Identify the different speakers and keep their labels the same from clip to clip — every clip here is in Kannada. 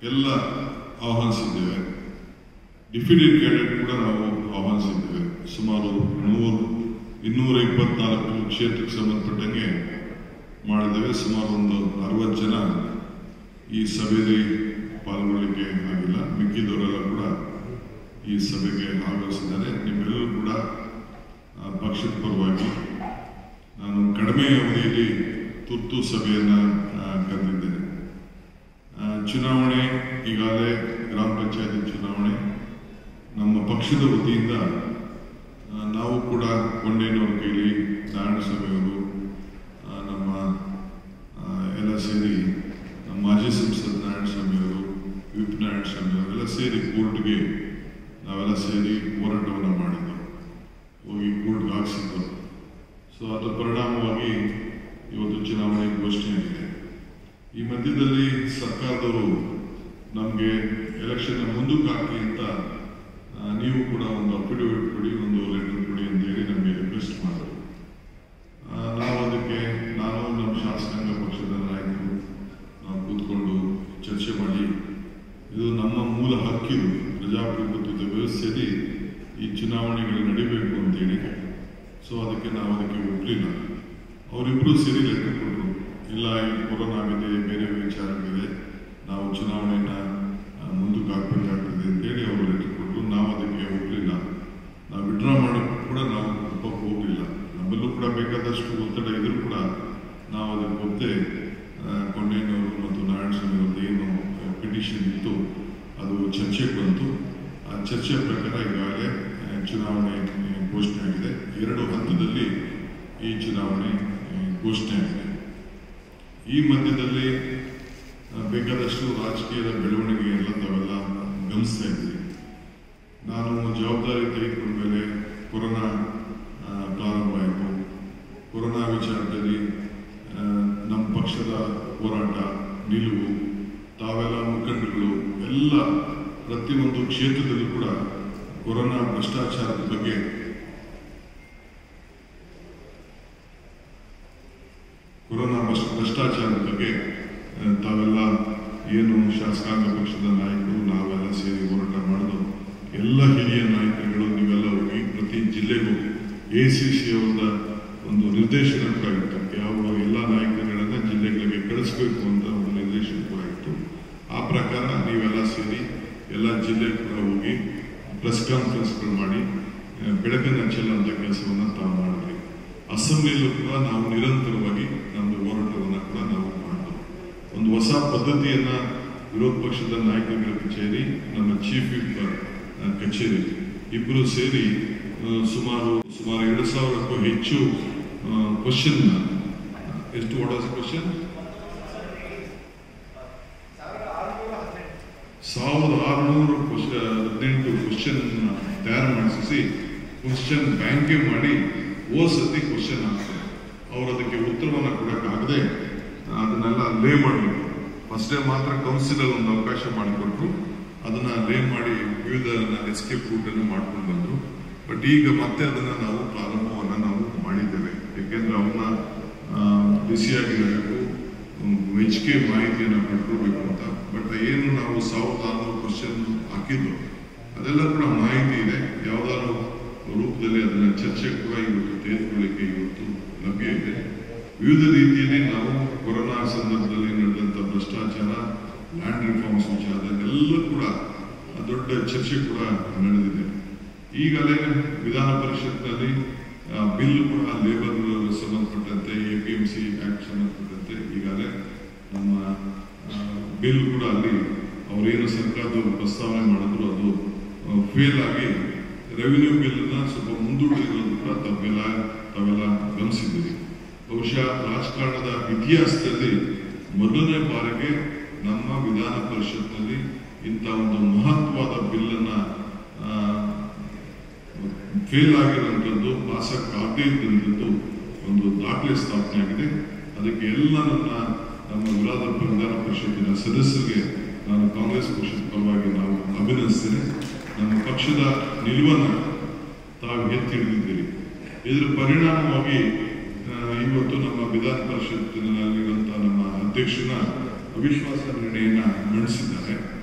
Speaker 1: ಎಲ್ಲ ಆಹ್ವಾನಿಸಿದ್ದೇವೆ ಡಿಫಿಡೆಡ್ ಕ್ಯಾಂಡಿಡೇಟ್ ಕೂಡ ನಾವು ಆಹ್ವಾನಿಸಿದ್ದೇವೆ ಸುಮಾರು ನೂರು ಇನ್ನೂರ ಇಪ್ಪತ್ನಾಲ್ಕು ಕ್ಷೇತ್ರಕ್ಕೆ ಸಂಬಂಧಪಟ್ಟಂಗೆ ಮಾಡಿದ್ದೇವೆ ಸುಮಾರು ಒಂದು ಅರವತ್ತು ಜನ ಈ ಸಭೆಯಲ್ಲಿ ಪಾಲ್ಗೊಳ್ಳಿಕ್ಕೆ ಆಗಿಲ್ಲ ಮಿಕ್ಕಿದವರೆಲ್ಲ ಕೂಡ ಈ ಸಭೆಗೆ ಆಗಮಿಸಿದ್ದಾರೆ ನಿಮ್ಮೆಲ್ಲರೂ ಕೂಡ ಆ, ಪಕ್ಷದ ಪರವಾಗಿ ನಾನು ಕಡಿಮೆ ಅವಧಿಯಲ್ಲಿ ತುರ್ತು ಸಭೆಯನ್ನು ಕರೆದಿದ್ದೇನೆ ಆ, ಚುನಾವಣೆ ಈಗಾಗಲೇ ಗ್ರಾಮ ಪಂಚಾಯತಿ ಚುನಾವಣೆ ನಮ್ಮ ಪಕ್ಷದ ವತಿಯಿಂದ ಆ, ನಾವು ಕೂಡ ಕೊಂಡೇನವ್ರ ಕೈಲಿ ನಾರಾಯಣಸ್ವಾಮಿಯವರು ಆ, ನಮ್ಮ ಆ, ಎಲ್ಲ ಸೇರಿ ನಮ್ಮ ಮಾಜಿ ಸಂಸದ ನಾರಾಯಣಸ್ವಾಮಿಯವರು ವಿಪ್ ನಾರಾಯಣಸ್ವಾಮಿ ಅವರೆಲ್ಲ ಸೇರಿ ಕೋರ್ಟ್ಗೆ ನಾವೆಲ್ಲ ಸೇರಿ ಹೋರಾಟವನ್ನು ಮಾಡಿದ್ದು ಹೋಗಿ ಕೋರ್ಟ್ಗೆ ಹಾಕ್ಸಿದ್ದು ಸೊ ಅದರ ಪರಿಣಾಮವಾಗಿ ಇವತ್ತು ಚುನಾವಣೆ ಘೋಷಣೆಯಾಗಿದೆ ಈ ಮಧ್ಯದಲ್ಲಿ ಸರ್ಕಾರದವರು ನಮಗೆ ಎಲೆಕ್ಷನ್ ಮುಂದಕ್ಕೆ ಹಾಕಿ ಅಂತ ಆ, ನೀವು ಕೂಡ ಒಂದು ಅಫಿಡವಿಟ್ ಕೊಡಿ ಒಂದು ಲೆಟರ್ ಕೊಡಿ ಅಂತ ಹೇಳಿ ನಮಗೆ ರಿಕ್ವೆಸ್ಟ್ ಮಾಡಿದ್ರು ಆ, ನಾವು ಅದಕ್ಕೆ ನಾನು ನಮ್ಮ ಶಾಸಕಾಂಗ ಪಕ್ಷದ ನಾಯಕರು ನಾವು ಕೂತ್ಕೊಂಡು ಚರ್ಚೆ ಮಾಡಿ ಇದು ನಮ್ಮ ಮೂಲ ಹಕ್ಕಿದು ಪ್ರಜಾಪ್ರಭುತ್ವದ ವ್ಯವಸ್ಥೆಯಲ್ಲಿ ಈ ಚುನಾವಣೆಗಳು ನಡಿಬೇಕು ಅಂತೇಳಿ ಸೊ ಅದಕ್ಕೆ ನಾವು ಅದಕ್ಕೆ ಒಪ್ಪಲಿಲ್ಲ ಅವರಿಬ್ಬರು ಸೇರಿ ಲೆಟರ್ ಕೊಟ್ಟರು ಇಲ್ಲ ಈ ಕೊರೋನಾ ಆಗಿದೆ ಬೇರೆ ವಿಚಾರಗಳಿದೆ ನಾವು ಚುನಾವಣೆನ ಆ, ಮುಂದಕ್ಕೆ ಹಾಕ್ಬೇಕಾಗ್ತದೆ ಅಂತೇಳಿ ಅವರು ಲೆಟರ್ ಕೊಟ್ಟರು ನಾವು ಅದಕ್ಕೆ ಒಪ್ಪಲಿಲ್ಲ ನಾವು ವಿಡ್ರಾ ಮಾಡೋಕ್ಕೂ ಕೂಡ ನಾವು ಒಪ್ಪಕ್ಕೆ ಹೋಗಲಿಲ್ಲ ನಮ್ಮಲ್ಲೂ ಕೂಡ ಬೇಕಾದಷ್ಟು ಒತ್ತಡ ಇದ್ರೂ ಕೂಡ ನಾವು ಅದಕ್ಕೆ ಒಪ್ಪದೆ ಕೊಂಡೇನವರು ಮತ್ತು ನಾರಾಯಣಸ್ವಾಮಿ ಅವ್ರದ್ದು ಏನು ಪಿಟಿಷನ್ ಇತ್ತು ಅದು ಚರ್ಚೆಗೆ ಬಂತು ಆ ಚರ್ಚೆಯ ಪ್ರಕಾರ ಈಗಾಗಲೇ ಆ, ಚುನಾವಣೆ ಆ, ಘೋಷಣೆ ಆಗಿದೆ ಎರಡು ಹಂತದಲ್ಲಿ ಈ ಚುನಾವಣೆ ಆ, ಘೋಷಣೆ ಆಗಿದೆ ಈ ಮಧ್ಯದಲ್ಲಿ ಆ, ಬೇಕಾದಷ್ಟು ರಾಜಕೀಯದ ಬೆಳವಣಿಗೆ ಎಲ್ಲ ತಾವೆಲ್ಲ ಗಮನಿಸ್ತಾ ಇದ್ದೀವಿ ನಾನು ಜವಾಬ್ದಾರಿ ತೆಗೆದುಕೊಂಡ ಮೇಲೆ ಕೊರೋನಾ ಆ, ಪ್ರಾರಂಭ ಆಯಿತು ಕೊರೋನಾ ವಿಚಾರದಲ್ಲಿ ಆ, ನಮ್ಮ ಪಕ್ಷದ ಹೋರಾಟ ನಿಲುವು ತಾವೆಲ್ಲ ಮುಖಂಡಗಳು ಎಲ್ಲ ಪ್ರತಿಯೊಂದು ಕ್ಷೇತ್ರದಲ್ಲೂ ಕೂಡ ಕೊರೋನಾ ಭ್ರಷ್ಟಾಚಾರದ ಬಗ್ಗೆ ಕೊರೋನಾ ಭ್ರಷ್ಟ- ಭ್ರಷ್ಟಾಚಾರದ ಬಗ್ಗೆ ಆ, ತಾವೆಲ್ಲ ಏನು ಶಾಸಕಾಂಗ ಪಕ್ಷದ ನಾಯಕರು ನಾವೆಲ್ಲ ಸೇರಿ ಹೋರಾಟ ಮಾಡಿದ್ರು ಎಲ್ಲ ಹಿರಿಯ ನಾಯಕರುಗಳು ನೀವೆಲ್ಲ ಹೋಗಿ ಪ್ರತಿ ಜಿಲ್ಲೆಗೂ ಎ ಸಿ ಸಿ ಅವರ ಒಂದು ನಿರ್ದೇಶನ ಕೂಡ ಇತ್ತು ಯಾವ ಎಲ್ಲ ನಾಯಕರುಗಳನ್ನ ಜಿಲ್ಲೆಗಳಿಗೆ ಕಳಿಸ್ಬೇಕು ಅಂತ ಒಂದು ನಿರ್ದೇಶನ ಕೂಡ ಇತ್ತು ಆ ಪ್ರಕಾರ ನೀವೆಲ್ಲ ಸೇರಿ ಎಲ್ಲ ಜಿಲ್ಲೆ ಕೂಡ ಹೋಗಿ ಪ್ರೆಸ್ ಕಾನ್ಫರೆನ್ಸ್ಗಳು ಮಾಡಿ ಆ, ಬೆಳಕನ್ನು ಚೆಲ್ಲುವಂಥ ಕೆಲಸವನ್ನು ತಾವು ಮಾಡಿದ್ರಿ ಅಸೆಂಬ್ಲಿಯಲ್ಲೂ ಕೂಡ ನಾವು ನಿರಂತರವಾಗಿ ನಮ್ಮದು ಹೋರಾಟವನ್ನು ಕೂಡ ನಾವು ಮಾಡಿದ್ವು ಒಂದು ಹೊಸ ಪದ್ಧತಿಯನ್ನ ವಿರೋಧ ಪಕ್ಷದ ನಾಯಕರುಗಳ ಕಚೇರಿ ನಮ್ಮ ಚೀಫ್ ವಿಪ್ ಆ, ಕಚೇರಿ ಇಬ್ಬರು ಸೇರಿ ಆ, ಸುಮಾರು ಸುಮಾರು ಎರಡು ಸಾವಿರಕ್ಕೂ ಹೆಚ್ಚು ಕ್ವಶನ್ ಎಷ್ಟು ವಾಟ್ ವಾಸ್ ಕ್ವಶನ್ ಸಾವಿರದ ಆರುನೂರು ಕ್ವಶನ್ ಹದಿನೆಂಟು ಕ್ವಶನ್ ತಯಾರು ಮಾಡಿಸಿ ಕ್ವಶನ್ ಬ್ಯಾಂಕೇ ಮಾಡಿ ಓ ಸತಿ ಕ್ವಶನ್ ಆಗ್ತದೆ ಅವ್ರು ಅದಕ್ಕೆ ಉತ್ತರವನ್ನು ಕೊಡೋಕ್ಕಾಗದೆ ಅದನ್ನೆಲ್ಲ ಲೇ ಮಾಡಬೇಕು ಫಸ್ಟ್ ಡೇ ಮಾತ್ರ ಕೌನ್ಸಿಲಲ್ಲಿ ಒಂದು ಅವಕಾಶ ಮಾಡಿಕೊಟ್ರು ಅದನ್ನ ಲೇ ಮಾಡಿ ವಿವಿಧ ಎಸ್ಕೇಪ್ ರೂಟ್ ಅನ್ನು ಮಾಡ್ಕೊಂಡು ಬಂದ್ರು ಬಟ್ ಈಗ ಮತ್ತೆ ಅದನ್ನ ನಾವು ಪ್ರಾರಂಭವನ್ನ ನಾವು ಮಾಡಿದ್ದೇವೆ ಯಾಕೆಂದ್ರೆ ಅವನ್ನ ಬಿಸಿಯಾಗಿರಬೇಕು ಹೆಚ್ಚಿಗೆ ಮಾಹಿತಿಯನ್ನು ಪಡ್ಕೊಳ್ಬೇಕು ಅಂತ ಬಟ್ ಏನು ನಾವು ಸಾವಿರದ ಆರುನೂರು ಕ್ವಶನ್ ಹಾಕಿದ್ದು ಅದೆಲ್ಲ ಕೂಡ ಮಾಹಿತಿ ಇದೆ ಯಾವ್ದಾದ್ರು ರೂಪದಲ್ಲಿ ಅದನ್ನ ಚರ್ಚೆ ಕೂಡ ಇವತ್ತು ತೆಗೆದುಕೊಳ್ಳಿಕ್ಕೆ ಇವತ್ತು ಲಭ್ಯ ಇದೆ ವಿವಿಧ ರೀತಿಯಲ್ಲಿ ನಾವು ಕೊರೋನಾ ಸಂದರ್ಭದಲ್ಲಿ ನಡೆದಂತ ಭ್ರಷ್ಟಾಚಾರ ಲ್ಯಾಂಡ್ ರಿಫಾರ್ಮ್ಸ್ ವಿಚಾರದಲ್ಲೆಲ್ಲ ಕೂಡ ದೊಡ್ಡ ಚರ್ಚೆ ಕೂಡ ನಡೆದಿದೆ ಈಗಲೇ ವಿಧಾನ ಪರಿಷತ್ನಲ್ಲಿ ಆ, ಬಿಲ್ ಕೂಡ ಲೇಬರ್ ಸಂಬಂಧಪಟ್ಟಂತೆ A P M C act ಸಂಬಂಧಪಟ್ಟಂತೆ ಈಗಾಗಲೇ ನಮ್ಮ ಆ, ಬಿಲ್ ಕೂಡ ಅಲ್ಲಿ ಅವರೇನು ಸರ್ಕಾರದವರು ಪ್ರಸ್ತಾವನೆ ಮಾಡಿದ್ರು ಅದು ಫೇಲ್ ಆಗಿ ರೆವಿನ್ಯೂ ಬಿಲ್ ನ ಸ್ವಲ್ಪ ಮುಂದೂಡಿರೋದು ಕೂಡ ತಾವೆಲ್ಲ ತಾವೆಲ್ಲ ಗಮನಿಸಿದ್ದೀರಿ ಬಹುಶಃ ರಾಜಕಾರಣದ ಇತಿಹಾಸದಲ್ಲಿ ಮೊದಲನೇ ಬಾರಿಗೆ ನಮ್ಮ ವಿಧಾನ ಪರಿಷತ್ನಲ್ಲಿ ಇಂಥ ಒಂದು ಮಹತ್ವದ ಬಿಲ್ ಅನ್ನ ಆ, ಫೇಲ್ ಆಗಿರುವಂಥದ್ದು ಪಾಸಕ್ಕೆ ಆಗದೇ ಇದ್ದಂಥದ್ದು ಒಂದು ದಾಖಲೆ ಸ್ಥಾಪನೆ ಆಗಿದೆ ಅದಕ್ಕೆ ಎಲ್ಲ ನನ್ನ ನಮ್ಮ ವಿರಾದ ವಿಧಾನ ಪರಿಷತ್ತಿನ ಸದಸ್ಯರಿಗೆ ನಾನು ಕಾಂಗ್ರೆಸ್ ಪಕ್ಷದ ಪರವಾಗಿ ನಾವು ಅಭಿನಂದಿಸ್ತೇನೆ ನಮ್ಮ ಪಕ್ಷದ ನಿಲುವನ್ನು ತಾವು ಎತ್ತಿ ಹಿಡಿದಿದ್ದೀರಿ ಇದರ ಪರಿಣಾಮವಾಗಿ ಆ, ಇವತ್ತು ನಮ್ಮ ವಿಧಾನ ಪರಿಷತ್ತಿನಲ್ಲಿರುವಂತಹ ನಮ್ಮ ಅಧ್ಯಕ್ಷನ ಅವಿಶ್ವಾಸ ನಿರ್ಣಯನ ಮಂಡಿಸಿದ್ದಾರೆ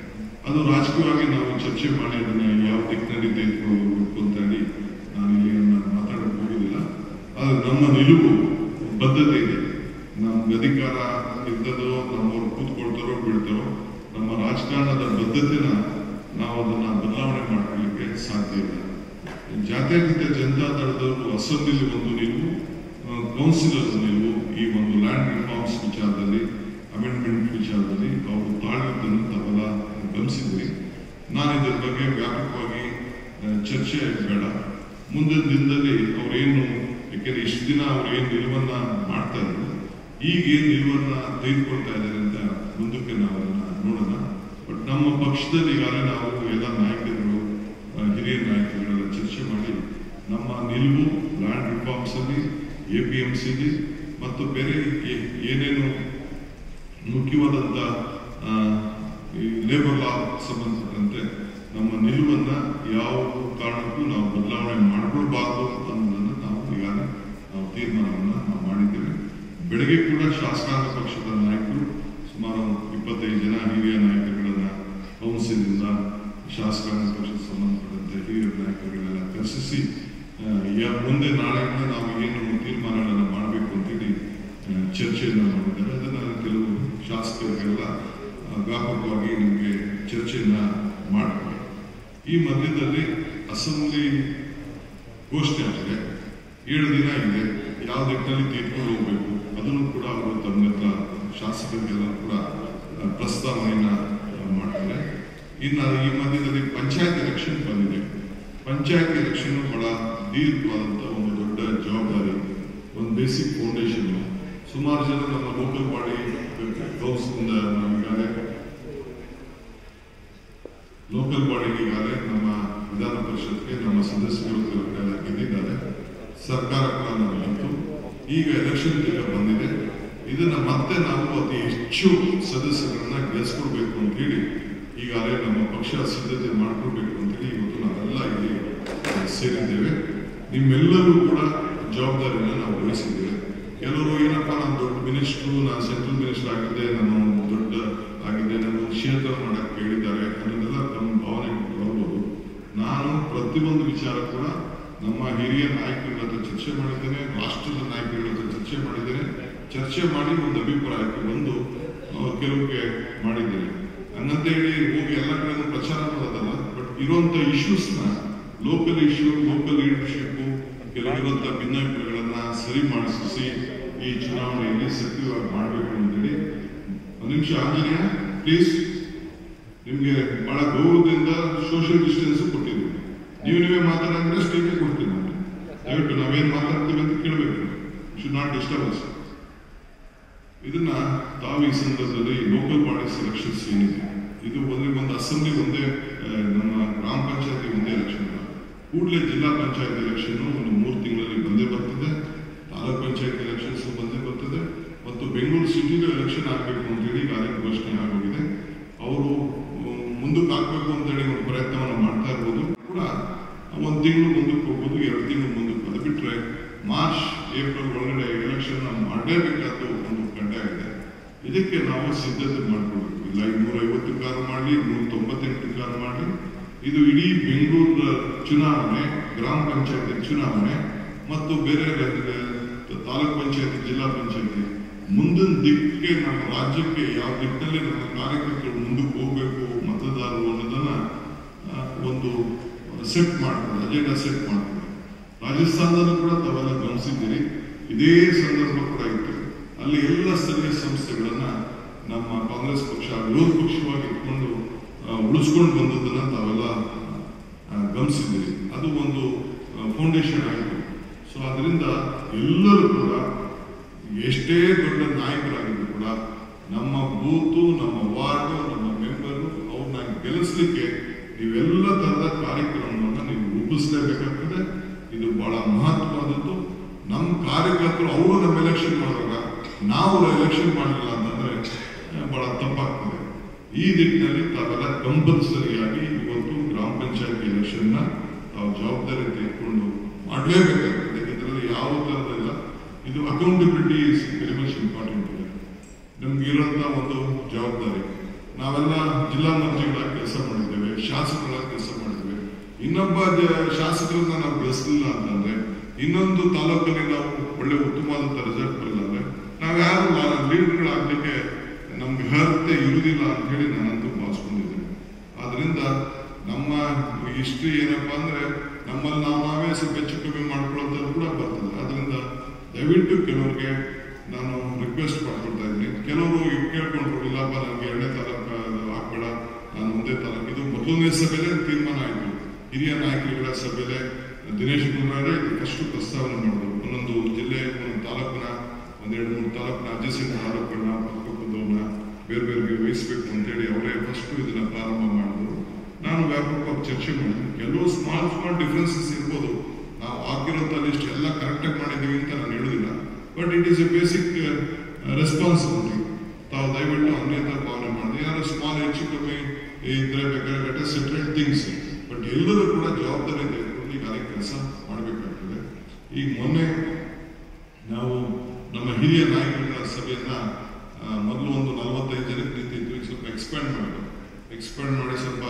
Speaker 1: ಅದು ರಾಜಕೀಯವಾಗಿ ನಾವು ಚರ್ಚೆ ಮಾಡಿ ಅದನ್ನ ಯಾವ ದಿಕ್ಕಿನಲ್ಲಿ ತೆಗೆದುಕೊಂಡು ಹೋಗ್ಬೇಕು ಅಂತ ಹೇಳಿ ನಾನು ಇಲ್ಲಿ ಅದನ್ನ ಮಾತಾಡಕ್ಕೆ ಹೋಗುದಿಲ್ಲ ಆದ್ರೆ ನಮ್ಮ ನಿಲುವು ಬದ್ಧತೆ ಇದೆ ನಮ್ಗೆ ಅಧಿಕಾರ ಇರ್ತದೋ ನಮ್ಮವ್ರು ಕೂತ್ಕೊಳ್ತಾರೋ ಬಿಡ್ತಾರೋ ನಮ್ಮ ರಾಜಕಾರಣದ ಬದ್ಧತೆನ ನಾವು ಅದನ್ನ ಬದಲಾವಣೆ ಮಾಡ್ಕೊಳ್ಳಿಕ್ಕೆ ಸಾಧ್ಯ ಇಲ್ಲ ಜಾತ್ಯತೀತ ಜನತಾ ದಳದವರು ಅಸೆಂಬ್ಲಿಲಿ ಒಂದು ನಿಲುವು ಕೌನ್ಸಿಲ್ ಒಂದು ನಿಲುವು ಈ ಒಂದು ಲ್ಯಾಂಡ್ ರಿಫಾರ್ಮ್ಸ್ ವಿಚಾರದಲ್ಲಿ ಅಮೆಂಡ್ಮೆಂಟ್ ವಿಚಾರದಲ್ಲಿ ಅವರು ತಾಳಿದ್ದನ್ನು ತಾವೆಲ್ಲ ಗಮನಿಸಿದ್ರಿ ನಾನು ಇದರ ಬಗ್ಗೆ ವ್ಯಾಪಕವಾಗಿ ಆ, ಚರ್ಚೆ ಬೇಡ ಮುಂದಿನ ದಿನದಲ್ಲಿ ಅವರೇನು ಯಾಕೆಂದ್ರೆ ಇಷ್ಟು ದಿನ ಅವ್ರು ಏನು ನಿಲುವನ್ನ ಮಾಡ್ತಾ ಇದ್ರು ಈಗ ಏನ್ ನಿಲುವನ್ನ ತೆಗೆದುಕೊಳ್ತಾ ಇದ್ದಾರೆ ಅಂತ ಮುಂದಕ್ಕೆ ನಾವು ಅದನ್ನ ನೋಡೋಣ ಬಟ್ ನಮ್ಮ ಪಕ್ಷದಲ್ಲಿ ಈಗಾಗಲೇ ನಾವು ಎಲ್ಲ ನಾಯಕರು ಆ, ಹಿರಿಯ ನಾಯಕರುಗಳೆಲ್ಲ ಚರ್ಚೆ ಮಾಡಿ ನಮ್ಮ ನಿಲುವು ಲ್ಯಾಂಡ್ ರಿಫಾರ್ಮ್ಸ್ ಅಲ್ಲಿ ಎ ಪಿ ಎಂ ಸಿಲಿ ಮತ್ತು ಬೇರೆ ಏ- ಏನೇನು ಮುಖ್ಯವಾದಂತ ಆ, ಈ ಲೇಬರ್ ಲಾ ಸಂಬಂಧಪಟ್ಟಂತೆ ನಮ್ಮ ನಿಲುವನ್ನ ಯಾವ ಕಾರಣಕ್ಕೂ ನಾವು ಬದಲಾವಣೆ ಮಾಡ್ಕೊಳ್ಬಾರ್ದು ಅನ್ನೋದನ್ನ ನಾವು ಈಗಾಗಲೇ ನಾವು ತೀರ್ಮಾನವನ್ನ ನಾವು ಮಾಡಿದ್ದೇವೆ ಬೆಳಗ್ಗೆ ಕೂಡ ಶಾಸಕಾಂಗ ಪಕ್ಷದ ನಾಯಕರು ಸುಮಾರು ಇಪ್ಪತ್ತೈದು ಜನ ಹಿರಿಯ ನಾಯಕರುಗಳನ್ನ ಕೌನ್ಸಿಲಿಂದ ಶಾಸಕಾಂಗ ಪಕ್ಷಕ್ಕೆ ಸಂಬಂಧಪಟ್ಟಂತೆ ಹಿರಿಯ ನಾಯಕರುಗಳೆಲ್ಲ ಕರೆಸಿಸಿ ಆ, ಯಾ- ಮುಂದೆ ನಾಳೆಯಿಂದ ನಾವು ಏನು ತೀರ್ಮಾನಗಳನ್ನು ಮಾಡಬೇಕು ಅಂತೇಳಿ ಆ, ಚರ್ಚೆಯನ್ನು ಮಾಡಿದ್ದಾರೆ ಅದನ್ನ ಕೆಲವು ಶಾಸಕರಿಗೆಲ್ಲ ಆ, ವ್ಯಾಪಕವಾಗಿ ನಿಮಗೆ ಚರ್ಚೆಯನ್ನ ಮಾಡ್ತಾರೆ ಈ ಮಧ್ಯದಲ್ಲಿ ಅಸೆಂಬ್ಲಿ ಘೋಷಣೆ ಆಗಿದೆ ಏಳು ದಿನ ಇದೆ ಯಾವ ದಿಕ್ಕಿನಲ್ಲಿ ತೀರ್ಕೊಂಡು ಹೋಗ್ಬೇಕು ಅದನ್ನು ಕೂಡ ಅವರು ತಮ್ಮ ಹತ್ರ ಶಾಸಕರಿಗೆಲ್ಲ ಕೂಡ ಆ, ಪ್ರಸ್ತಾವನೆಯನ್ನ ಆ, ಮಾಡ್ತಾರೆ ಇನ್ನು ಈ ಮಧ್ಯದಲ್ಲಿ ಪಂಚಾಯತ್ ಎಲೆಕ್ಷನ್ ಬಂದಿದೆ ಪಂಚಾಯತ್ ಎಲೆಕ್ಷನ್ ಬಹಳ ದೀರ್ಘವಾದಂತ ಒಂದು ದೊಡ್ಡ ಜವಾಬ್ದಾರಿ ಒಂದು ಬೇಸಿಕ್ ಫೌಂಡೇಶನ್ ಸುಮಾರು ಜನ ನಮ್ಮ ಲೋಕಲ್ ಬಾಡಿ ಕೌನ್ಸಿಲಿಂದ ನಾವು ಈಗಾಗಲೇ ಲೋಕಲ್ ಬಾಡಿಗೆ ಈಗಾಗಲೇ ನಮ್ಮ ವಿಧಾನ ಪರಿಷತ್ಗೆ ನಮ್ಮ ಸದಸ್ಯರು ಕೆಲವರೆಲ್ಲ ಗೆದ್ದಿದ್ದಾರೆ ಸರ್ಕಾರ ಕೂಡ ನಮ್ಮಲ್ಲಿತ್ತು ಈಗ ಎಲೆಕ್ಷನ್ ಈಗ ಬಂದಿದೆ ಇದನ್ನ ಮತ್ತೆ ನಾವು ಅತಿ ಹೆಚ್ಚು ಸದಸ್ಯರನ್ನ ಗೆಲ್ಲಿಸ್ಕೊಡ್ಬೇಕು ಅಂತ ಹೇಳಿ ಈಗಾಗಲೇ ನಮ್ಮ ಪಕ್ಷ ಸಿದ್ಧತೆ ಮಾಡ್ಕೊಳ್ಬೇಕು ಅಂತ ಹೇಳಿ ಇವತ್ತು ನಾವೆಲ್ಲ ಇಲ್ಲಿ ಆ, ಸೇರಿದ್ದೇವೆ ನಿಮ್ಮೆಲ್ಲರೂ ಕೂಡ ಜವಾಬ್ದಾರಿಯನ್ನ ನಾವು ವಹಿಸಿದ್ದೇವೆ ಕೆಲವರು ಏನಪ್ಪ ನಾನು ದೊಡ್ಡ ಮಿನಿಸ್ಟ್ರು ನಾನು ಸೆಂಟ್ರಲ್ ಮಿನಿಸ್ಟರ್ ಆಗಿದ್ದೆ ನಾನು ದೊಡ್ಡ ಆಗಿದ್ದೆ ನಾನು ಕ್ಷೇತ್ರ ಮಾಡಕ್ಕೆ ಹೇಳಿದ್ದಾರೆ ಅನ್ನೋದೆಲ್ಲ ತಮ್ಮ ಭಾವನೆ ಬರ್ಬೋದು ನಾನು ಪ್ರತಿಯೊಂದು ವಿಚಾರ ಕೂಡ ನಮ್ಮ ಹಿರಿಯ ನಾಯಕರ ಹತ್ರ ಚರ್ಚೆ ಮಾಡಿದ್ದೇನೆ ರಾಷ್ಟ್ರದ ನಾಯಕರ ಹತ್ರ ಚರ್ಚೆ ಮಾಡಿದ್ದೇನೆ ಚರ್ಚೆ ಮಾಡಿ ಒಂದು ಅಭಿಪ್ರಾಯಕ್ಕೆ ಬಂದು ಆ, ಕೆಲವಕ್ಕೆ ಮಾಡಿದ್ದೇನೆ ಹಂಗಂತ ಹೇಳಿ ಹೋಗಿ ಎಲ್ಲ ಕಡೆ ಪ್ರಚಾರ ಮಾಡೋದಲ್ಲ ಬಟ್ ಇರುವಂತ ಇಶ್ಯೂಸ್ನ ಲೋಕಲ್ ಇಶ್ಯೂ ಲೋಕಲ್ ಲೀಡರ್ಶಿಪ್ ಕೆಲವಿರುವಂತ ಭಿನ್ನಾಭಿಪ್ರಾಯಗಳನ್ನ ಸರಿ ಮಾಡಿಸಿ ಈ ಚುನಾವಣೆಯಲ್ಲಿ ಸಕ್ರಿಯವಾಗಿ ಮಾಡಬೇಕು ಅಂತೇಳಿ ಒಂದು ನಿಮಿಷ ಆಂಜನೇಯ ಪ್ಲೀಸ್ ನಿಮ್ಗೆ ಬಹಳ ಗೌರವದಿಂದ ಸೋಷಿಯಲ್ ಡಿಸ್ಟೆನ್ಸ್ ಕೊಟ್ಟಿದ್ದೀವಿ ನೀವು ನೀವೇ ಮಾತಾಡಂದ್ರೆ ಸ್ಟೇಜ್ ಕೊಡ್ತೀನಿ ನಾನು ದಯವಿಟ್ಟು ನಾವೇನ್ ಮಾತಾಡ್ತೀವಿ ಅಂತ ಕೇಳಬೇಕು ಶುಡ್ ನಾಟ್ ಡಿಸ್ಟರ್ಬ್ ಅಸ್ ಇದನ್ನ ತಾವು ಈ ಸಂದರ್ಭದಲ್ಲಿ ಲೋಕಲ್ ಬಾಡಿ ಸೆಲೆಕ್ಷನ್ಸ್ ಏನಿದೆ ಇದು ಒಂದೇ ಒಂದು ಅಸೆಂಬ್ಲಿ ಒಂದೇ ಆ, ನಮ್ಮ ಗ್ರಾಮ ಪಂಚಾಯತಿ ಒಂದೇ ಎಲೆಕ್ಷನ್ ಅಲ್ಲ ಕೂಡಲೇ ಜಿಲ್ಲಾ ಪಂಚಾಯತ್ ಎಲೆಕ್ಷನ್ ಒಂದು ಮೂರು ತಿಂಗಳಲ್ಲಿ ಬಂದೇ ಬರ್ತದೆ ತಾಲೂಕ್ ಪಂಚಾಯತ್ ಎಲೆಕ್ಷನ್ಸ್ ಬಂದೇ ಬರ್ತದೆ ಮತ್ತು ಬೆಂಗಳೂರು ಸಿಟಿಲೂ ಎಲೆಕ್ಷನ್ ಆಗಬೇಕು ಅಂತೇಳಿ ಈಗಾಗಲೇ ಘೋಷಣೆ ಆಗೋಗಿದೆ ಅವರು ಮುಂದಕ್ಕೆ ಹಾಕ್ಬೇಕು ಅಂತೇಳಿ ಒಂದು ಪ್ರಯತ್ನವನ್ನು ಮಾಡ್ತಾ ಇರ್ಬೋದು ಕೂಡ ಒಂದು ತಿಂಗಳು ಮುಂದಕ್ಕೆ ಹೋಗ್ಬೋದು ಎರಡು ತಿಂಗಳು ಮುಂದಕ್ಕೆ ಅದು ಬಿಟ್ರೆ ಮಾರ್ಚ್ ಏಪ್ರಿಲ್ ಒಳಗಡೆ ಎಲೆಕ್ಷನ್ ಮಾಡಲೇಬೇಕಾದ ಒಂದು ಕಡ್ಡಾಯ ಇದೆ ಇದಕ್ಕೆ ನಾವು ಸಿದ್ಧತೆ ಮಾಡ್ಕೊಳ್ಬೇಕು ಇಲ್ಲ ಇನ್ನೂರ ಐವತ್ತು ಕಾರು ಮಾಡಲಿ ನೂರ ತೊಂಬತ್ತೆಂಟು ಕಾರು ಮಾಡಲಿ ಇದು ಇಡೀ ಬೆಂಗಳೂರು ಚುನಾವಣೆ ಗ್ರಾಮ ಪಂಚಾಯತಿ ಚುನಾವಣೆ ಮತ್ತು ಬೇರೆ ರ- ತಾಲೂಕ್ ಪಂಚಾಯತಿ ಜಿಲ್ಲಾ ಪಂಚಾಯತಿ ಮುಂದಿನ ದಿಕ್ಕಿಗೆ ನಮ್ಮ ರಾಜ್ಯಕ್ಕೆ ಯಾವ ದಿಕ್ಕಿನಲ್ಲಿ ನಮ್ಮ ಕಾರ್ಯಕರ್ತರು ಮುಂದಕ್ಕೆ ಹೋಗ್ಬೇಕು ಮತದಾರರು ಅನ್ನೋದನ್ನ ಆ, ಒಂದು ಸೆಟ್ ಮಾಡ್ತಾರೆ ಅಜೆಂಡಾ ಸೆಟ್ ಮಾಡ್ತಾರೆ ರಾಜಸ್ಥಾನದಲ್ಲೂ ಕೂಡ ತಾವೆಲ್ಲ ಗಮನಿಸಿದ್ದೀರಿ ಇದೇ ಸಂದರ್ಭ ಕೂಡ ಇತ್ತು ಅಲ್ಲಿ ಎಲ್ಲ ಸ್ಥಳೀಯ ಸಂಸ್ಥೆಗಳನ್ನ ನಮ್ಮ ಕಾಂಗ್ರೆಸ್ ಪಕ್ಷ ವಿರೋಧ ಪಕ್ಷವಾಗಿ ಇಟ್ಕೊಂಡು ಆ, ಉಳಿಸ್ಕೊಂಡು ಬಂದದನ್ನ ತಾವೆಲ್ಲ ಆ, ಗಮನಿಸಿದ್ದೀರಿ ಅದು ಒಂದು ಫೌಂಡೇಶನ್ ಆಯಿತು ಸೊ ಅದರಿಂದ ಎಲ್ಲರೂ ಕೂಡ ಎಷ್ಟೇ ದೊಡ್ಡ ನಾಯಕರಾಗಿದ್ರು ಕೂಡ ನಮ್ಮ ಬೂತು ನಮ್ಮ ವಾರ್ಡು ನಮ್ಮ ಮೆಂಬರು ಅವ್ರನ್ನ ಗೆಲ್ಲಿಸ್ಲಿಕ್ಕೆ ನೀವೆಲ್ಲ ತರದ ಕಾರ್ಯಕ್ರಮವನ್ನ ನೀವು ರೂಪಿಸಲೇಬೇಕಾಗ್ತದೆ ಇದು ಬಹಳ ಮಹತ್ವವಾದದ್ದು ನಮ್ಮ ಕಾರ್ಯಕರ್ತರು ಅವರು ನಮ್ಮ ಎಲೆಕ್ಷನ್ ಮಾಡುವಾಗ ನಾವು ಎಲೆಕ್ಷನ್ ಮಾಡಲಿಲ್ಲ ಅಂತಂದ್ರೆ ಆ, ಬಹಳ ತಪ್ಪಾಗ್ತದೆ ಈ ನಿಟ್ಟಿನಲ್ಲಿ ತಾವೆಲ್ಲ ಕಂಪಲ್ಸರಿಯಾಗಿ ಇವತ್ತು ಗ್ರಾಮ ಪಂಚಾಯತ್ ಎಲೆಕ್ಷನ್ನ ತಾವು ಜವಾಬ್ದಾರಿ ತೆಗೆದುಕೊಂಡು ಮಾಡಲೇಬೇಕಾಗ್ತದೆ ಇದರಲ್ಲಿ ಯಾವ ತರದಿಲ್ಲ ಇದು accountability is very much important ಇದೆ ನಮ್ಗೆ ಇರುವಂತ ಒಂದು ಜವಾಬ್ದಾರಿ ನಾವೆಲ್ಲ ಜಿಲ್ಲಾ ಮಂತ್ರಿಗಳಾಗಿ ಕೆಲಸ ಮಾಡಿದ್ದೇವೆ ಶಾಸಕರಾಗಿ ಕೆಲಸ ಮಾಡಿದ್ದೇವೆ ಇನ್ನೊಬ್ಬ ಜ- ಶಾಸಕರನ್ನ ನಾವು ಬೆಳೆಸಲಿಲ್ಲ ಅಂತಂದ್ರೆ ಇನ್ನೊಂದು ತಾಲೂಕಲ್ಲಿ ನಾವು ಒಳ್ಳೆ ಉತ್ತಮವಾದಂತ ರಿಸಲ್ಟ್ ಬರಲಿಲ್ಲ ಅಂದ್ರೆ ನಾವು ಯಾರು ಲೀಡರ್ಗಳಾಗ್ಲಿಕ್ಕೆ ನಮ್ಗೆ ಅರ್ಹತೆ ಇರುವುದಿಲ್ಲ ಅಂತ ಹೇಳಿ ನಾನಂತೂ ಭಾವಿಸ್ಕೊಂಡಿದ್ದೇನೆ ಆದ್ರಿಂದ ನಮ್ಮ ಹಿಸ್ಟ್ರಿ ಏನಪ್ಪಾ ಅಂದ್ರೆ ನಮ್ಮಲ್ಲಿ ನಾವು ನಾವೇ ಸ್ವಲ್ಪ ಹೆಚ್ಚು ಕಮ್ಮಿ ಮಾಡ್ಕೊಳ್ಳೋದು ಕೂಡ ಬರ್ತದೆ ಆದ್ರಿಂದ ದಯವಿಟ್ಟು ಕೆಲವರಿಗೆ ನಾನು ರಿಕ್ವೆಸ್ಟ್ ಮಾಡ್ಕೊಳ್ತಾ ಇದ್ದೀನಿ ಕೆಲವರು ಇವ್ ಕೇಳ್ಕೊಂಡ್ರು ಇಲ್ಲಪ್ಪ ನನಗೆ ಎರಡನೇ ತಾಲೂಕು ಹಾಕ್ಬೇಡ ನಾನು ಒಂದೇ ತಾಲೂಕು ಇದು ಮೊದಲನೇ ಸಭೆಲೆ ತೀರ್ಮಾನ ಆಯಿತು ಹಿರಿಯ ನಾಯಕರುಗಳ ಸಭೆಲೆ ದಿನೇಶ್ ಗುರುವಾರೇ ಫಸ್ಟ್ ಪ್ರಸ್ತಾವನೆ ಮಾಡಿದ್ರು ಒಂದೊಂದು ಜಿಲ್ಲೆ ಒಂದೊಂದು ತಾಲೂಕಿನ ಒಂದೆರಡು ಮೂರು ತಾಲೂಕಿನ ಅಡ್ಜಸ್ಟಿಂಗ್ ತಾಲೂಕನ್ನ ಪಕ್ಕಪಕ್ಕದವನ್ನ ಬೇರೆ ಬೇರೆ ವಹಿಸ್ಬೇಕು ಅಂತೇಳಿ ಅವರೇ ಫಸ್ಟ್ ಇದನ್ನ ಪ್ರಾರಂಭ ಮಾಡಿದ್ರು ನಾನು ವ್ಯಾಪಕವಾಗಿ ಚರ್ಚೆ ಮಾಡಿದ್ದೀನಿ ಕೆಲವು ಸ್ಮಾಲ್ ಸ್ಮಾಲ್ ಡಿಫ್ರೆನ್ಸಸ್ ಇರ್ಬೋದು ನಾವು ಹಾಕಿರೋಂಥ ಲಿಸ್ಟ್ ಎಲ್ಲ ಕರೆಕ್ಟಾಗಿ ಮಾಡಿದ್ದೀವಿ ಅಂತ ನಾನು ಹೇಳುದಿಲ್ಲ but it is a basic responsibility ತಾವು ದಯವಿಟ್ಟು ಅನ್ಯತ ಭಾವನೆ ಮಾಡಿದೆ ಯಾರು ಸ್ಮಾಲ್ ಹೆಚ್ಚು ಕಮ್ಮಿ ಇದ್ರೆ ಬೇಕಾದ್ರೆ ಲೆಟ್ ಸೆಟ್ರೇಟ್ ಥಿಂಗ್ಸ್ ಬಟ್ ಎಲ್ಲರೂ ಕೂಡ ಜವಾಬ್ದಾರಿ ತೆಗೆದುಕೊಂಡು ಈಗ ಅದೇ ಕೆಲಸ ಮಾಡಬೇಕಾಗ್ತದೆ ಈಗ ಮೊನ್ನೆ ನಾವು ನಮ್ಮ ಹಿರಿಯ ನಾಯಕರ ಸಭೆಯನ್ನ ಆ, ಮೊದಲು ಒಂದು ನಲವತ್ತೈದು ಜನಕ್ಕೆ ನಿಂತಿದ್ದು ಈಗ ಸ್ವಲ್ಪ ಎಕ್ಸ್ಪ್ಯಾಂಡ್ ಮಾಡಿದ್ರು ಎಕ್ಸ್ಪ್ಯಾಂಡ್ ಮಾಡಿ ಸ್ವಲ್ಪ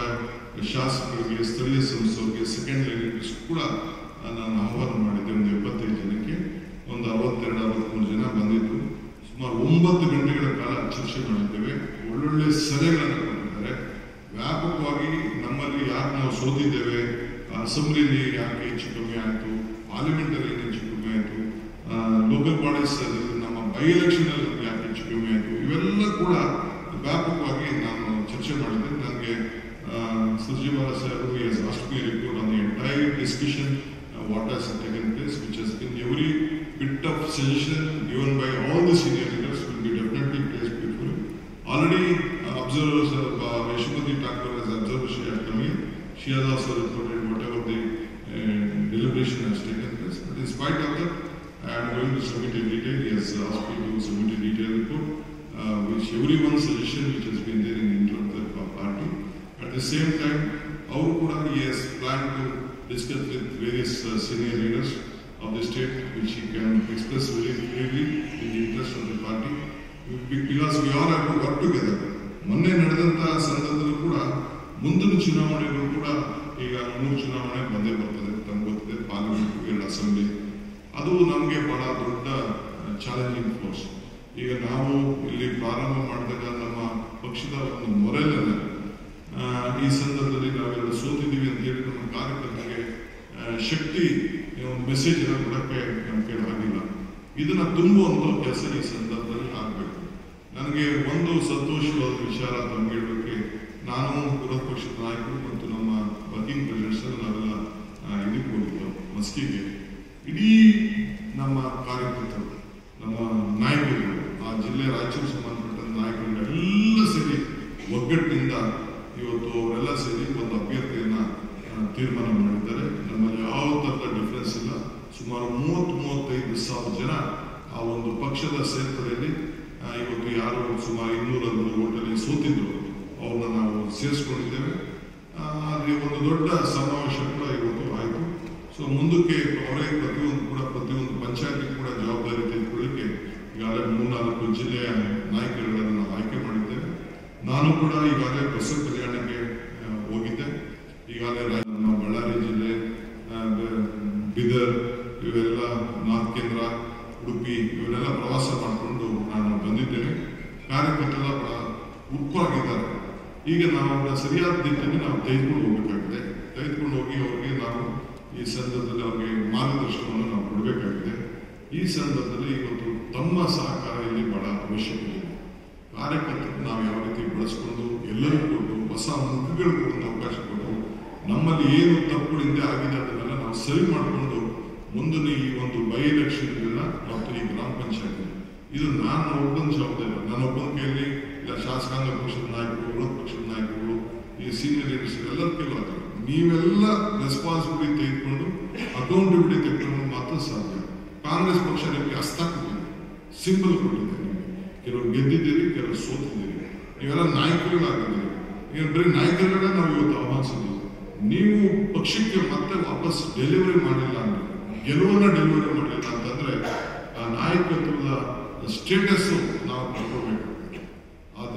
Speaker 1: ಶಾಸಕರಿಗೆ ಸ್ಥಳೀಯ ಸಂಸ್ಥೆಯವರಿಗೆ ಸೆಕೆಂಡ್ ಲೈನ್ ಕೂಡ ಆ, ನಾನು ಆಹ್ವಾನ ಮಾಡಿದ್ದೆ ಒಂದು ಎಪ್ಪತ್ತೈದು ಜನಕ್ಕೆ ಒಂದು ಅರವತ್ತೆರಡು ಅರವತ್ಮೂರು ಜನ ಬಂದಿದ್ರು ಸುಮಾರು ಒಂಬತ್ತು ಗಂಟೆಗಳ ಕಾಲ ಚರ್ಚೆ ಮಾಡಿದ್ದೇವೆ ಒಳ್ಳೊಳ್ಳೆ ಸಲಹೆಗಳನ್ನು ಕೊಟ್ಟಿದ್ದಾರೆ ವ್ಯಾಪಕವಾಗಿ ನಮ್ಮಲ್ಲಿ ಯಾಕೆ ನಾವು ಸೋತಿದ್ದೇವೆ ಅಸೆಂಬ್ಲಿಯಲ್ಲಿ ಯಾಕೆ ಹೆಚ್ಚು ಕಮ್ಮಿ ಆಯಿತು ಪಾರ್ಲಿಮೆಂಟಲ್ಲಿ ಏನು ಹೆಚ್ಚು ಕಮ್ಮಿ ಆಯಿತು ಲೋಕಲ್ ಬಾಡೀಸ್ ನಮ್ಮ ಬೈ ಎಲೆಕ್ಷನ್ ಅಲ್ಲಿ ಯಾಕೆ ಹೆಚ್ಚು ಕಮ್ಮಿ ಆಯಿತು ಇವೆಲ್ಲ ಕೂಡ ವ್ಯಾಪಕವಾಗಿ ನಾನು ಚರ್ಚೆ ಮಾಡಿದ್ದೆ ನನಗೆ Surjewala sir has asked me a report on the entire discussion uh, what has taken place, which has been every bit of suggestion given by all the senior leaders will be definitely placed before you. Already uh, observers, uh, Yashmati Thakur has observed, she has come in. She has also reported whatever the uh, deliberation has taken place. But in spite of that, I am going to submit a detail, he has asked me to submit a detailed report, uh, which everyone's suggestion which has been there in the interest of the party. At the same time, our Kuda, he has planned to discuss with various uh, senior leaders of the state, which he can express very clearly in the interest of the party, Be- because we all have to work together. ಮೊನ್ನೆ ನಡೆದಂತಹ ಸಂದರ್ಭದಲ್ಲೂ ಕೂಡ ಮುಂದಿನ ಚುನಾವಣೆಗಳು ಕೂಡ ಈಗ ಮೂರು ಚುನಾವಣೆ ಬಂದೇ ಬರ್ತದೆ ತಮ್ಗೆ ಗೊತ್ತಿದೆ ಪಾರ್ಲಿಮೆಂಟ್ ಎರಡು ಅಸೆಂಬ್ಲಿ ಅದು ನಮಗೆ ಬಹಳ ದೊಡ್ಡ ಚಾಲೆಂಜಿಂಗ್ ಫೋರ್ಸ್ ಈಗ ನಾವು ಇಲ್ಲಿ ಪ್ರಾರಂಭ ಮಾಡಿದಾಗ ನಮ್ಮ ಪಕ್ಷದ ಒಂದು ಮೊರೆಲನ್ನು ಆ, ಈ ಸಂದರ್ಭದಲ್ಲಿ ನಾವೆಲ್ಲ ಸೋತಿದ್ದೀವಿ ಅಂತ ಹೇಳಿ ನಮ್ಮ ಕಾರ್ಯಕರ್ತರಿಗೆ ಆ, ಶಕ್ತಿ ಒಂದು ಮೆಸೇಜ್ ಅನ್ನು ಕೊಡಕ್ಕೆ ನಮ್ಮ ಕೈಲಿ ಆಗಿಲ್ಲ ಇದನ್ನ ತುಂಬುವಂತ ಕೆಲಸ ಈ ಸಂದರ್ಭದಲ್ಲಿ ಆಗಬೇಕು ನನಗೆ ಒಂದು ಸಂತೋಷವಾದ ವಿಚಾರ ತಮ್ಗೆ ಹೇಳೋಕೆ ನಾನು ವಿರೋಧ ಪಕ್ಷದ ನಾಯಕರು ಮತ್ತು ನಮ್ಮ ವರ್ಕಿಂಗ್ ಪ್ರೆಸಿಡೆಂಟ್ಸ್ ನಾವೆಲ್ಲ ಆ, ಇದಕ್ಕೆ ಹೋಗಿದ್ದೆವು ಮಸ್ಕಿಗೆ ಇಡೀ ನಮ್ಮ ಕಾರ್ಯಕರ್ತರು ನಮ್ಮ ನಾಯಕರುಗಳು ಆ ಜಿಲ್ಲೆ ರಾಯಚೂರು ಸಂಬಂಧಪಟ್ಟ ನಾಯಕರುಗಳು ಎಲ್ಲ ಸೇರಿ ಒಗ್ಗಟ್ಟಿನಿಂದ ಇವತ್ತು ಅವರೆಲ್ಲ ಸೇರಿ ಒಂದು ಅಭ್ಯರ್ಥಿಯನ್ನ ಆ, ತೀರ್ಮಾನ ಮಾಡಿದ್ದಾರೆ ನಮ್ಮಲ್ಲಿ ಯಾವ ತರದ ಡಿಫರೆನ್ಸ್ ಇಲ್ಲ ಸುಮಾರು ಮೂವತ್ತು ಮೂವತ್ತೈದು ಸಾವಿರ ಜನ ಆ ಒಂದು ಪಕ್ಷದ ಸೇರ್ಪಡೆಯಲ್ಲಿ ಆ, ಇವತ್ತು ಯಾರು ಸುಮಾರು ಇನ್ನೂರ ನೂರು ಓಟಲ್ಲಿ ಸೋತಿದ್ರು ಅವ್ರನ್ನ ನಾವು ಸೇರಿಸ್ಕೊಂಡಿದ್ದೇವೆ ಆ, ಅಲ್ಲಿ ಒಂದು ದೊಡ್ಡ ಸಮಾವೇಶ ಕೂಡ ಇವತ್ತು ಆಯಿತು ಸೊ ಮುಂದಕ್ಕೆ ಅವರೇ ಪ್ರತಿಯೊಂದು ಕೂಡ ಪ್ರತಿಯೊಂದು ಪಂಚಾಯತಿ ಕೂಡ ಜವಾಬ್ದಾರಿ ತೆಗೆದುಕೊಳ್ಳಿಕ್ಕೆ ಈಗಾಗಲೇ ಮೂರ್ನಾಲ್ಕು ಜಿಲ್ಲೆಯ ನಾಯಕರುಗಳನ್ನು ನಾವು ಆಯ್ಕೆ ಮಾಡಿದ್ದೇವೆ ನಾನು ಕೂಡ ಈಗಾಗಲೇ ಬಸವ ಕಲ್ಯಾಣಕ್ಕೆ ಆ, ಹೋಗಿದ್ದೆ ಈಗಾಗಲೇ ರಾ- ನಮ್ಮ ಬಳ್ಳಾರಿ ಜಿಲ್ಲೆ ಆ, ಬ- ಬೀದರ್ ಇವೆಲ್ಲ ನಾರ್ತ್ ಕೇಂದ್ರ ಉಡುಪಿ ಇವನ್ನೆಲ್ಲ ಪ್ರವಾಸ ಮಾಡಿಕೊಂಡು ನಾನು ಬಂದಿದ್ದೇನೆ ಕಾರ್ಯಕರ್ತರೆಲ್ಲ ಬಹಳ ಉಪ್ಪಾಗಿದ್ದಾರೆ ಈಗ ನಾವು ಅವ್ರನ್ನ ಸರಿಯಾದ ದಿಕ್ಕಲ್ಲಿ ನಾವು ತೆಗೆದುಕೊಂಡು ಹೋಗಬೇಕಾಗಿದೆ ತೆಗೆದುಕೊಂಡು ಹೋಗಿ ಅವ್ರಿಗೆ ನಾವು ಈ ಸಂದರ್ಭದಲ್ಲಿ ಅವ್ರಿಗೆ ಮಾರ್ಗದರ್ಶನವನ್ನು ನಾವು ಕೊಡಬೇಕಾಗಿದೆ ಈ ಸಂದರ್ಭದಲ್ಲಿ ಇವತ್ತು ತಮ್ಮ ಸಹಕಾರ ಇಲ್ಲಿ ಬಹಳ ಅವಶ್ಯಕತೆ ಇದೆ ಕಾರ್ಯಕರ್ತರು ನಾವು ಯಾವ ರೀತಿ ಬಳಸ್ಕೊಂಡು ಎಲ್ಲರಿಗೂ ಕೊಟ್ಟು ಹೊಸ ಮುಖಗಳು ಕೊಡೋ ಅವಕಾಶ ಕೊಟ್ಟು ನಮ್ಮಲ್ಲಿ ಏನು ತಪ್ಪುಗಳಿಂದ ಆಗಿದೆ ಅದನ್ನೆಲ್ಲ ನಾವು ಸರಿ ಮಾಡಿಕೊಂಡು ಮುಂದಿನ ಈ ಒಂದು ಬೈ ಎಲೆಕ್ಷನ್ಗಳನ್ನ ಮತ್ತು ಈ ಗ್ರಾಮ ಪಂಚಾಯತ್ ಇದು ನಾನು ಒಬ್ಬನ ಜವಾಬ್ದಾರಿ ನನ್ನ ಒಬ್ಬನ ಕೈಯಲ್ಲಿ ಇಲ್ಲ ಶಾಸಕಾಂಗ ಪಕ್ಷದ ನಾಯಕರು ವಿರೋಧ ಪಕ್ಷದ ನಾಯಕರು ಈ ಸೀನಿಯರ್ ಲೀಡರ್ಸ್ ಎಲ್ಲರ ಕೈಲೂ ಆಗ್ತದೆ ನೀವೆಲ್ಲ ರೆಸ್ಪಾನ್ಸಿಬಿಲಿಟಿ ತೆಗೆದುಕೊಂಡು ಅಕೌಂಟಬಿಲಿಟಿ ತೆಗೆದುಕೊಂಡು ಮಾತ್ರ ಸಾಧ್ಯ ಕಾಂಗ್ರೆಸ್ ಪಕ್ಷ ನಿಮಗೆ ಹಸ್ತ ಕೊಟ್ಟಿದೆ ಸಿಂಬಲ್ ಕೊಟ್ಟಿದೆ ನಿಮಗೆ ಕೆಲವರು ಗೆದ್ದಿದ್ದೀರಿ ಕೆಲವರು ಸೋತಿದ್ದೀರಿ ನೀವೆಲ್ಲ ನಾಯಕರುಗಳಾಗಿದ್ದೀರಿ ನೀವು ಬರೀ ನಾಯಕರುಗಳನ್ನ ನಾವು ಇವತ್ತು ಆಹ್ವಾನಿಸಿದ್ದೀವಿ ನೀವು ಪಕ್ಷಕ್ಕೆ ಮತ್ತೆ ವಾಪಸ್ ಡೆಲಿವರಿ ಮಾಡಿಲ್ಲ ಅಂದ್ರೆ ಗೆಲುವನ್ನ ಡೆಲಿವರಿ ಮಾಡಲಿಲ್ಲ ಅಂತಂದ್ರೆ ಆ ನಾಯಕತ್ವದ ಸ್ಟೇಟಸ್ ನಾವು ಕಳ್ಕೊಳ್ಬೇಕಾಗ್ತದೆ ಆ ದೃಷ್ಟಿ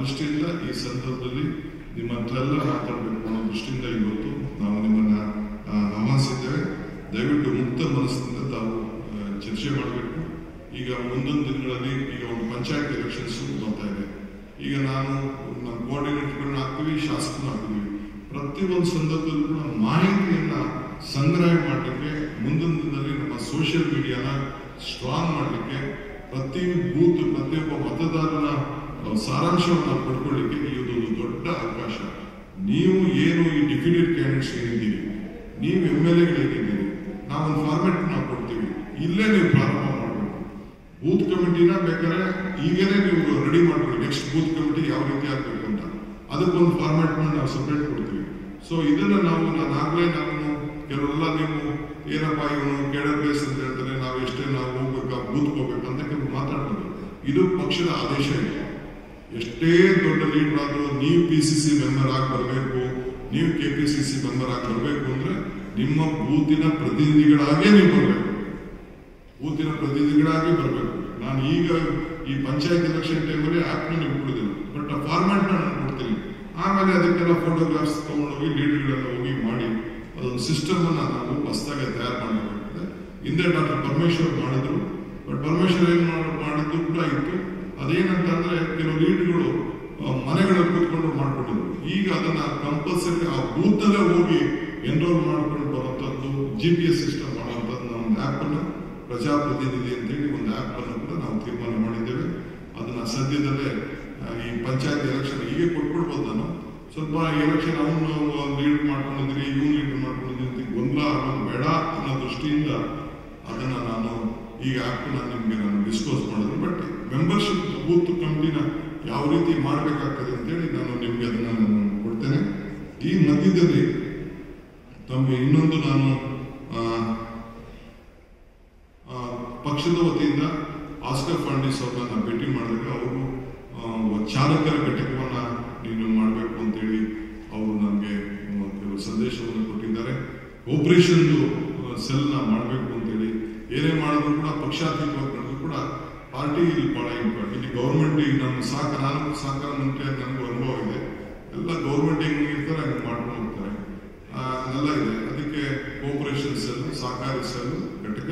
Speaker 1: ದೃಷ್ಟಿಯಿಂದ ಈ ಸಂದರ್ಭದಲ್ಲಿ ನಿಮ್ಮ ಹತ್ರ ಎಲ್ಲ ಮಾತಾಡಬೇಕು ಅನ್ನೋ ದೃಷ್ಟಿಯಿಂದ ಇವತ್ತು ನಾವು ನಿಮ್ಮನ್ನ ಆ, ಆಹ್ವಾನಿಸಿದ್ದೇವೆ ದಯವಿಟ್ಟು ಮುಕ್ತ ಮನಸ್ಸಿನಿಂದ ತಾವು ಆ, ಚರ್ಚೆ ಮಾಡಬೇಕು ಈಗ ಮುಂದೊಂದು ದಿನಗಳಲ್ಲಿ ಈಗ ಒಂದು ಪಂಚಾಯತ್ ಎಲೆಕ್ಷನ್ಸ್ ಬರ್ತಾ ಇದೆ ಈಗ ನಾನು ನಮ್ಮ ಕೋಆರ್ಡಿನೇಟರ್ಗಳನ್ನ ಹಾಕ್ತೀವಿ ಶಾಸಕರನ್ನ ಹಾಕ್ತೀವಿ ಪ್ರತಿಯೊಂದು ಸಂದರ್ಭದಲ್ಲೂ ಕೂಡ ಮಾಹಿತಿಯನ್ನ ಸಂಗ್ರಹ ಮಾಡಲಿಕ್ಕೆ ಮುಂದಿನ ದಿನದಲ್ಲಿ ನಮ್ಮ ಸೋಷಿಯಲ್ ಮೀಡಿಯಾನ ಸ್ಟ್ರಾಂಗ್ ಮಾಡಲಿಕ್ಕೆ ಪ್ರತಿ ಬೂತ್ ಪ್ರತಿಯೊಬ್ಬ ಮತದಾರನ ಆ, ಸಾರಾಂಶವನ್ನ ಪಡ್ಕೊಳ್ಳಿಕ್ಕೆ ಇದೊಂದು ದೊಡ್ಡ ಅವಕಾಶ ನೀವು ಏನು ಈ ಡಿಫಿನಿಟ್ ಕ್ಯಾಂಡಿಡೇಟ್ಸ್ ಏನಿದ್ದೀರಿ ನೀವು ಎಮ್ ಎಲ್ ಎಗಳಿದ್ದೀರಿ ನಾವೊಂದು ಫಾರ್ಮೆಟ್ ನಾವು ಕೊಡ್ತೀವಿ ಇಲ್ಲೇ ನೀವು ಪ್ರಾರಂಭ ಮಾಡಬೇಕು ಬೂತ್ ಕಮಿಟಿನ ಬೇಕಾದ್ರೆ ಈಗಲೇ ನೀವು ರೆಡಿ ಮಾಡ್ಕೊಳ್ಳಿ ನೆಕ್ಸ್ಟ್ ಬೂತ್ ಕಮಿಟಿ ಯಾವ ರೀತಿ ಆಗ್ಬೇಕು ಅಂತ ಅದಕ್ಕೊಂದು ಫಾರ್ಮ್ಯಾಟ್ ನಾವು ಸಪ್ರೇಟ್ ಕೊಡ್ತೀವಿ ಸೊ ಇದನ್ನ ನಾವು ನಾನು ಆಗ್ಲೇ ನಾವು ಕೆಲವೆಲ್ಲ ನೀವು ಏನಪ್ಪ ಇವನು ಕೇಡರ್ ಬೇಸ್ ಅಂತ ಹೇಳ್ತಾರೆ ನಾವು ಎಷ್ಟೇ ನಾವು ಹೋಗ್ಬೇಕಾ ಬೂತ್ ಹೋಗ್ಬೇಕಂತ ಕೆಲವು ಮಾತಾಡ್ಬೋದು ಇದು ಪಕ್ಷದ ಆದೇಶ ಇದೆ ಎಷ್ಟೇ ದೊಡ್ಡ ಲೀಡರ್ ಆದ್ರೂ ನೀವು ಪಿ ಸಿ ಸಿ ಮೆಂಬರ್ ಆಗಿ ಬರಬೇಕು ನೀವು K P C C member ಆಗಿ ಬರಬೇಕು ಅಂದ್ರೆ ನಿಮ್ಮ ಬೂತಿನ ಪ್ರತಿನಿಧಿಗಳಾಗೇ ನೀವು ಬರಬೇಕು ಬೂತಿನ ಪ್ರತಿನಿಧಿಗಳಾಗಿ ಬರಬೇಕು ನಾನು ಈಗ ಈ ಪಂಚಾಯತ್ ಎಲೆಕ್ಷನ್ ಟೈಮಲ್ಲಿ ಆ್ಯಪ್ನ ನೀವು ಕೊಡಿದಿಲ್ಲ ಬಟ್ ಆ ಫಾರ್ಮ್ಯಾಟ್ ನಾನು ಕೊಡ್ತೀನಿ ಆಮೇಲೆ ಅದಕ್ಕೆಲ್ಲ ಫೋಟೋಗ್ರಾಫ್ಸ್ ತಗೊಂಡೋಗಿ ಲೀಡರ್ಗಳೆಲ್ಲ ಹೋಗಿ ಮಾಡಿ ಅದೊಂದು ಸಿಸ್ಟಮ್ ಅನ್ನ ನಾವು ಹೊಸದಾಗಿ ತಯಾರು ಮಾಡಬೇಕಾಗ್ತದೆ ಹಿಂದೆ ಡಾಕ್ಟರ್ ಪರಮೇಶ್ವರ್ ಮಾಡಿದ್ರು ಬಟ್ ಪರಮೇಶ್ವರ್ ಏನ್ ಮಾಡ್- ಮಾಡಿದ್ದು ಕೂಡ ಇತ್ತು ಅದೇನಂತ ಅಂದ್ರೆ ಕೆಲವು ಲೀಡ್ಗಳು ಮನೆಗಳಲ್ಲಿ ಕೂತ್ಕೊಂಡು ಮಾಡ್ಕೊಂಡಿದ್ರು ಈಗ ಅದನ್ನ ಕಂಪಲ್ಸರಿ ಆ ಬೂತಲ್ಲೇ ಹೋಗಿ ಎನ್ರೋಲ್ ಮಾಡ್ಕೊಂಡು ಬರುವಂತದ್ದು ಜಿ ಪಿ ಎಸ್ ಸಿಸ್ಟಮ್ ಮಾಡುವಂತದ್ದು ನಾವು ಒಂದು ಆ್ಯಪ್ ಅನ್ನು ಪ್ರಜಾಪ್ರತಿನಿಧಿ ಅಂತೇಳಿ ಒಂದು ಆ್ಯಪ್ ಅನ್ನು ಕೂಡ ನಾವು ತೀರ್ಮಾನ ಮಾಡಿದ್ದೇವೆ ಅದನ್ನ ಸದ್ಯದಲ್ಲೇ ಆ, ಈ ಪಂಚಾಯತ್ ಎಲೆಕ್ಷನ್ ಹೀಗೆ ಕೊಟ್ಬಿಡ್ಬೋದು ನಾನು ಸ್ವಲ್ಪ ಎಲೆಕ್ಷನ್ ಅವನು ಲೀಡ್ ಮಾಡ್ಕೊಂಡಿದ್ದೀನಿ ಇವ್ನು ಲೀಡ್ ಮಾಡ್ಕೊಂಡಿದ್ದೀನಿ ಅಂತ ಗೊಂದಲ ಆಗೋದು ಬೇಡ ಅನ್ನೋ ದೃಷ್ಟಿಯಿಂದ ಅದನ್ನ ನಾನು ಈಗ ಆ್ಯಪ್ ನಾನು ನಿಮಗೆ ನಾನು ಡಿಸ್ಕ್ಲೋಸ್ ಮಾಡಿದ್ರು ಬಟ್ ಮೆಂಬರ್ಶಿಪ್ ಬೂತ್ ಕಮಿಟಿನ ಯಾವ ರೀತಿ ಮಾಡಬೇಕಾಗ್ತದೆ ಅಂತೇಳಿ ನಾನು ನಿಮಗೆ ಅದನ್ನ ನಾನು ಕೊಡ್ತೇನೆ ಈ ಮಧ್ಯದಲ್ಲಿ ತಮಗೆ ಇನ್ನೊಂದು ನಾನು ಆ, ಆ, ಪಕ್ಷದ ವತಿಯಿಂದ ಆಸ್ಕರ್ ಫಾಂಡಿಸ್ ಅವ್ರನ್ನ ನಾನು ಭೇಟಿ ಮಾಡಿದಾಗ ಅವರು ಚಾಲಕರ ಘಟಕವನ್ನ ನೀನು ಮಾಡಬೇಕು ಅಂತೇಳಿ ಅವರು ನನಗೆ ಕೆಲವು ಸಂದೇಶವನ್ನು ಕೊಟ್ಟಿದ್ದಾರೆ ಆಪರೇಷನ್ ಸೆಲ್ನ ಮಾಡಬೇಕು ಅಂತೇಳಿ ಏನೇ ಮಾಡಿದ್ರು ಕೂಡ ಪಕ್ಷಾತೀತವಾಗಿ ನಡೆದ್ರು ಕೂಡ ಪಾರ್ಟಿ ಇಲ್ಲಿ ಬಹಳ ಇಂಪಾರ್ಟೆಂಟ್ ಇಲ್ಲಿ ಗೌರ್ಮೆಂಟ್ ಈಗ ನಮ್ಮ ಸಾಕ ನಾನು ಸಹಕಾರ ಮಂತ್ರಿ ನನಗೂ ಅನುಭವ ಇದೆ ಎಲ್ಲ ಗೌರ್ಮೆಂಟ್ ಹೆಂಗ್ ಇರ್ತಾರೆ ಹಂಗೆ ಮಾಡ್ಕೊಂಡು ಹೋಗ್ತಾರೆ ಆ, ಅದೆಲ್ಲ ಇದೆ ಅದಕ್ಕೆ ಕೋಪರೇಷನ್ ಸೆಲ್ ಸಹಕಾರಿ ಸೆಲ್ ಘಟಕ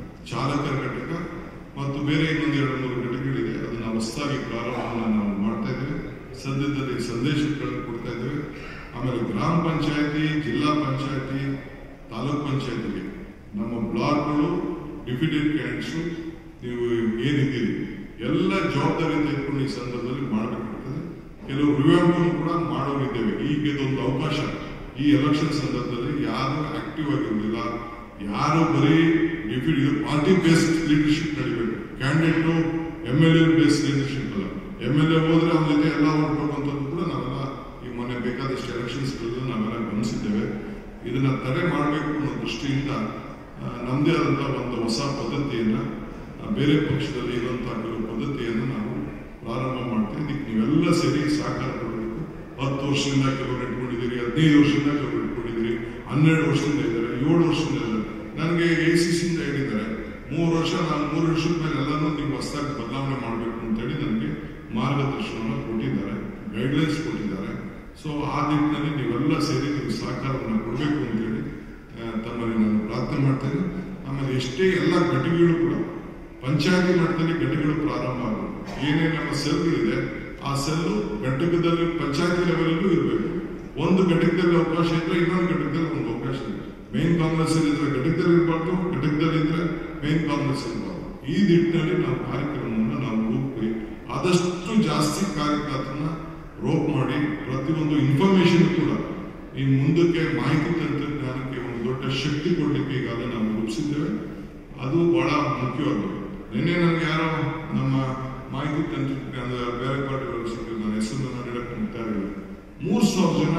Speaker 1: ಚಾಲಕರ ಘಟಕ ಮತ್ತು ಬೇರೆ ಇನ್ನೊಂದು ಎರಡು ಮೂರು ಘಟಕಗಳಿದೆ ಅದನ್ನ ಹೊಸದಾಗಿ ಪ್ರಾರಂಭವನ್ನು ನಾವು ಮಾಡ್ತಾ ಇದ್ದೇವೆ ಸದ್ಯದಲ್ಲಿ ಸಂದೇಶಗಳನ್ನು ಕೊಡ್ತಾ ಇದ್ದೇವೆ ಆಮೇಲೆ ಗ್ರಾಮ ಪಂಚಾಯತಿ ಜಿಲ್ಲಾ ಪಂಚಾಯತಿ ತಾಲೂಕ್ ಪಂಚಾಯತಿಗೆ ನಮ್ಮ ಬ್ಲಾಕ್ಗಳು ಡಿಫಿಡೆಂಟ್ ಕ್ಯಾಂಡಿಡೇಟ್ಸು ನೀವು ಏನಿದ್ದೀರಿ ಎಲ್ಲ ಜವಾಬ್ದಾರಿ ತೆಗೆದುಕೊಂಡು ಈ ಸಂದರ್ಭದಲ್ಲಿ ಮಾಡಬೇಕಾಗ್ತದೆ ಕೆಲವು ರಿವ್ಯಾಂಪನ್ನು ಕೂಡ ಮಾಡೋರಿದ್ದೇವೆ ಈಗ ಇದೊಂದು ಅವಕಾಶ ಈ ಎಲೆಕ್ಷನ್ ಸಂದರ್ಭದಲ್ಲಿ ಯಾರು ಆಕ್ಟಿವ್ ಆಗಿರಲಿಲ್ಲ ಯಾರು ಬರೀ ಡಿಫಿಡ್ ಇದು ಪಾರ್ಟಿ ಬೇಸ್ಡ್ ಲೀಡರ್ಶಿಪ್ ನಡಿಬೇಕು candidate M L A based leadership ಅಲ್ಲ ಎಮ್ ಎಲ್ ಎ ಹೋದ್ರೆ ಅವನ ಜೊತೆ ಎಲ್ಲ ಹೊರಟೋಗುವಂಥದ್ದು ಕೂಡ ನಾವೆಲ್ಲ ಈ ಮೊನ್ನೆ ಬೇಕಾದಷ್ಟು ಎಲೆಕ್ಷನ್ಸ್ ನಾವೆಲ್ಲ ಗಮನಿಸಿದ್ದೇವೆ ಇದನ್ನ ತಡೆ ಮಾಡಬೇಕು ಅನ್ನೋ ದೃಷ್ಟಿಯಿಂದ ಆ, ನಮ್ಮದೇ ಆದಂತಹ ಒಂದು ಹೊಸ ಪದ್ಧತಿಯನ್ನ ಆ, ಬೇರೆ ಪಕ್ಷದಲ್ಲಿ ಇರುವಂತಹ ಕೆಲವು ಪದ್ಧತಿಯನ್ನು ನಾವು ಪ್ರಾರಂಭ ಮಾಡ್ತೀವಿ ಇದಕ್ಕೆ ನೀವೆಲ್ಲ ಸೇರಿ ಸಹಕಾರ ಕೊಡಬೇಕು ಹತ್ತು ವರ್ಷದಿಂದ ಕೆಲವರು ಇಟ್ಕೊಂಡಿದ್ದೀರಿ ಹದಿನೈದು ವರ್ಷದಿಂದ ಕೆಲವರು ಇಟ್ಕೊಂಡಿದ್ದೀರಿ ಹನ್ನೆರಡು ವರ್ಷದಿಂದ ಇದ್ದಾರೆ ಏಳು ವರ್ಷದಿಂದ ಇದ್ದಾರೆ ನನಗೆ ಎ ಸಿ ಸಿಯಿಂದ ಹೇಳಿದ್ದಾರೆ ಮೂರು ವರ್ಷ ನಾನು ಮೂರು ವರ್ಷದ ಮೇಲೆ ಎಲ್ಲನೂ ನೀವು ಹೊಸದಾಗಿ ಬದಲಾವಣೆ ಮಾಡಬೇಕು ಅಂತೇಳಿ ನನಗೆ ಮಾರ್ಗದರ್ಶನವನ್ನು ಕೊಟ್ಟಿದ್ದಾರೆ ಗೈಡ್ಲೈನ್ಸ್ ಕೊಟ್ಟಿದ್ದಾರೆ ಸೊ ಆ ನಿಟ್ಟಿನಲ್ಲಿ ನೀವೆಲ್ಲ ಸೇರಿ ನೀವು ಸಹಕಾರವನ್ನು ಕೊಡಬೇಕು ಅಂತೇಳಿ ಆ, ತಮ್ಮಲ್ಲಿ ನಾನು ಪ್ರಾರ್ಥನೆ ಮಾಡ್ತೇನೆ ಆಮೇಲೆ ಎಷ್ಟೇ ಎಲ್ಲ ಘಟಕಗಳು ಕೂಡ ಪಂಚಾಯತಿ ಮಟ್ಟದಲ್ಲಿ ಘಟಕಗಳು ಪ್ರಾರಂಭ ಆಗಬೇಕು ಏನೇ ನಮ್ಮ ಸೆಲ್ಗಳಿದೆ ಆ ಸೆಲ್ಲು ಘಟಕದಲ್ಲಿ ಪಂಚಾಯತಿ ಲೆವೆಲಲ್ಲೂ ಇರಬೇಕು ಒಂದು ಘಟಕದಲ್ಲಿ ಅವಕಾಶ ಇದ್ರೆ ಇನ್ನೊಂದು ಘಟಕದಲ್ಲಿ ಒಂದು ಅವಕಾಶ ಇದೆ ಮೇನ್ ಕಾಂಗ್ರೆಸ್ ಇದ್ರೆ ಘಟಕದಲ್ಲಿ ಇರಬಾರ್ದು ಘಟಕದಲ್ಲಿ ಇದ್ರೆ ಮೇನ್ ಕಾಂಗ್ರೆಸ್ ಇರಬಾರ್ದು ಈ ನಿಟ್ಟಿನಲ್ಲಿ ನಾವು ಕಾರ್ಯಕ್ರಮವನ್ನು ನಾವು ರೂಪಿ ಆದಷ್ಟು ಜಾಸ್ತಿ ಕಾರ್ಯಕರ್ತರನ್ನ ರೋಪ್ ಮಾಡಿ ಪ್ರತಿಯೊಂದು ಇನ್ಫಾರ್ಮೇಶನ್ ಕೂಡ ಈ ಮುಂದಕ್ಕೆ ಮಾಹಿತಿ ತಂತ್ರಜ್ಞಾನಕ್ಕೆ ಒಂದು ದೊಡ್ಡ ಶಕ್ತಿ ಕೊಡ್ಲಿಕ್ಕೆ ಈಗಾಗಲೇ ನಾವು ರೂಪಿಸಿದ್ದೇವೆ ಅದು ಬಹಳ ಮುಖ್ಯವಾಗಿದೆ ನಿನ್ನೆ ನನಗೆ ಯಾರೋ ನಮ್ಮ ಮಾಹಿತಿ ತಂತ್ರಜ್ಞಾನದ ಬೇರೆ ಪಾರ್ಟಿಗಳು ಸಿಕ್ಕಿದ್ರು ನನ್ನ ಹೆಸರು ನಾನು ಹೇಳಕ್ಕೆ ಮುಕ್ತಾಯಿಲ್ಲ ಮೂರು ಸಾವಿರ ಜನ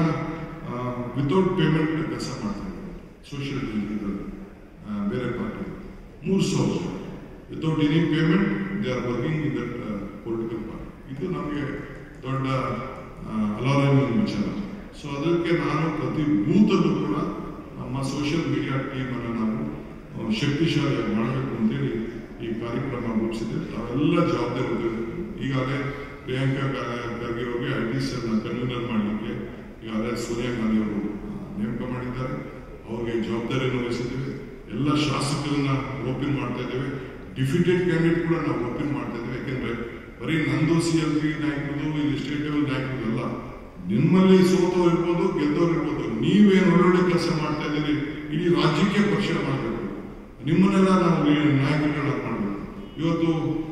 Speaker 1: ವಿತೌಟ್ ಪೇಮೆಂಟ್ ಕೆಲಸ ಮಾಡ್ತಾರೆ ಸೋಷಿಯಲ್ ಇದರಲ್ಲಿ ಬೇರೆ ಪಾರ್ಟಿ ಮೂರು ಸಾವಿರ ಜನ without any payment they are working in that political party ಇದು ನಮಗೆ ದೊಡ್ಡ ಅಲಾರಾಮಿಂಗ್ ವಿಚಾರ ಸೊ ಅದಕ್ಕೆ ನಾನು ಪ್ರತಿ ಬೂತಲ್ಲೂ ಕೂಡ ನಮ್ಮ ಸೋಷಿಯಲ್ ಮೀಡಿಯಾ ಟೀಮ್ ಅನ್ನು ನಾವು ಆ, ಶಕ್ತಿಶಾಲಿಯಾಗಿ ಮಾಡಬೇಕು ಅಂತೇಳಿ ಈ ಕಾರ್ಯಕ್ರಮ ರೂಪಿಸಿದೆ ತಾವೆಲ್ಲ ಜವಾಬ್ದಾರಿ ಹೊಂದಿರಬೇಕು ಈಗಾಗಲೇ ಪ್ರಿಯಾಂಕಾ ಖಾ- ಖರ್ಗೆ ಅವ್ರಿಗೆ ಸರ್ನ ಕನ್ವೀನರ್ ಮಾಡಲಿಕ್ಕೆ ಈಗಾಗಲೇ ಸೋನಿಯಾ ಗಾಂಧಿ ಅವರು ನೇಮಕ ಮಾಡಿದ್ದಾರೆ ಅವ್ರಿಗೆ ಜವಾಬ್ದಾರಿಯನ್ನು ವಹಿಸಿದ್ದೇವೆ ಎಲ್ಲ ಶಾಸಕರನ್ನ ಓಪನ್ ಮಾಡ್ತಾ ಇದ್ದೇವೆ ಡಿಫಿಟೆಡ್ ಕ್ಯಾಂಡಿಡೇಟ್ ಕೂಡ ನಾವು ಓಪನ್ ಮಾಡ್ತಾ ಇದ್ದೇವೆ ಯಾಕೆಂದ್ರೆ ಬರೀ ನಂದು ಸಿ ಎಲ್ ಪಿ ನಾಯಕರು ಇಲ್ಲಿ ಸ್ಟೇಟ್ ಲೆವೆಲ್ ನಾಯಕರು ಅಲ್ಲ ನಿಮ್ಮಲ್ಲಿ ಸೋತವ್ರು ಇರ್ಬೋದು ಗೆದ್ದವ್ರು ಇರ್ಬೋದು ನೀವೇನು ಒಳ್ಳೊಳ್ಳೆ ಕೆಲಸ ಮಾಡ್ತಾ ಇದ್ದೀರಿ ಇಡೀ ರಾಜ್ಯಕ್ಕೆ ಪಕ್ಷ ಮಾಡಬೇಕು ನಿಮ್ಮನ್ನೆಲ್ಲ ನಾವು ನಾಯಕರುಗಳನ್ನ ಮಾಡಬೇಕು ಇವತ್ತು